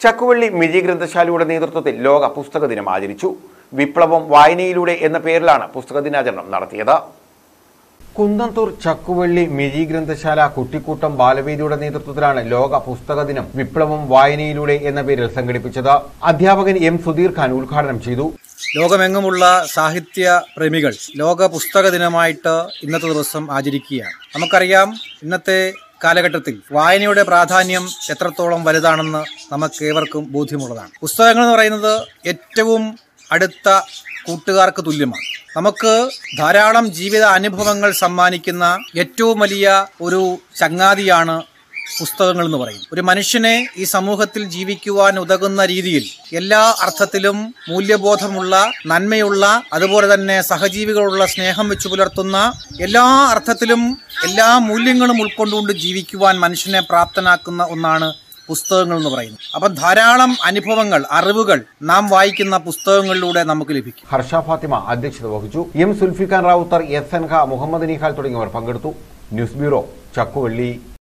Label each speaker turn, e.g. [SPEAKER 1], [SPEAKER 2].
[SPEAKER 1] ചക്കുവള്ളി മിഴി ഗ്രന്ഥശാലയുടെ നേതൃത്വത്തിൽ ലോക പുസ്തക ദിനം ആചരിച്ചു വിപ്ലവം വായനയിലൂടെ എന്ന പേരിലാണ് പുസ്തക ദിനാചരണം നടത്തിയത് കുന്നത്തൂർ ചക്കുവള്ളി മിഴി ഗ്രന്ഥശാല കുട്ടിക്കൂട്ടം ബാലവേദിയുടെ നേതൃത്വത്തിലാണ് ലോക പുസ്തക ദിനം വിപ്ലവം വായനയിലൂടെ എന്ന പേരിൽ സംഘടിപ്പിച്ചത് അധ്യാപകൻ എം സുധീർ ഖാൻ ഉദ്ഘാടനം ചെയ്തു
[SPEAKER 2] ലോകമെങ്ങുമുള്ള സാഹിത്യ പ്രേമികൾ ലോക പുസ്തക ദിനമായിട്ട് ഇന്നത്തെ ദിവസം ആചരിക്കുകയാണ് നമുക്കറിയാം ഇന്നത്തെ കാലഘട്ടത്തിൽ വായനയുടെ പ്രാധാന്യം എത്രത്തോളം വലുതാണെന്ന് നമുക്ക് ഏവർക്കും ബോധ്യമുള്ളതാണ് പുസ്തകങ്ങൾ എന്ന് പറയുന്നത് ഏറ്റവും അടുത്ത കൂട്ടുകാർക്ക് തുല്യമാണ് നമുക്ക് ധാരാളം ജീവിത അനുഭവങ്ങൾ സമ്മാനിക്കുന്ന ഏറ്റവും വലിയ ഒരു ചങ്ങാതിയാണ് പുസ്തകങ്ങൾ എന്ന് പറയും ഒരു മനുഷ്യനെ ഈ സമൂഹത്തിൽ ജീവിക്കുവാൻ ഉതകുന്ന രീതിയിൽ എല്ലാ അർത്ഥത്തിലും മൂല്യബോധമുള്ള നന്മയുള്ള അതുപോലെ തന്നെ സഹജീവികളുള്ള സ്നേഹം വെച്ചു പുലർത്തുന്ന എല്ലാ അർത്ഥത്തിലും എല്ലാ മൂല്യങ്ങളും ഉൾക്കൊണ്ടുകൊണ്ട് ജീവിക്കുവാൻ മനുഷ്യനെ പ്രാപ്തനാക്കുന്ന ഒന്നാണ് പുസ്തകങ്ങൾ എന്ന് പറയുന്നത് അപ്പം ധാരാളം അനുഭവങ്ങൾ അറിവുകൾ നാം വായിക്കുന്ന പുസ്തകങ്ങളിലൂടെ നമുക്ക് ലഭിക്കും
[SPEAKER 1] ഹർഷ ഫാത്തിമ അധ്യക്ഷത വഹിച്ചു M Sulfikhan Rowther S N ഖ മുഹമ്മദ് നിഹാൽ തുടങ്ങിയവർ പങ്കെടുത്തു ന്യൂസ് ബ്യൂറോ ചക്കുവള്ളി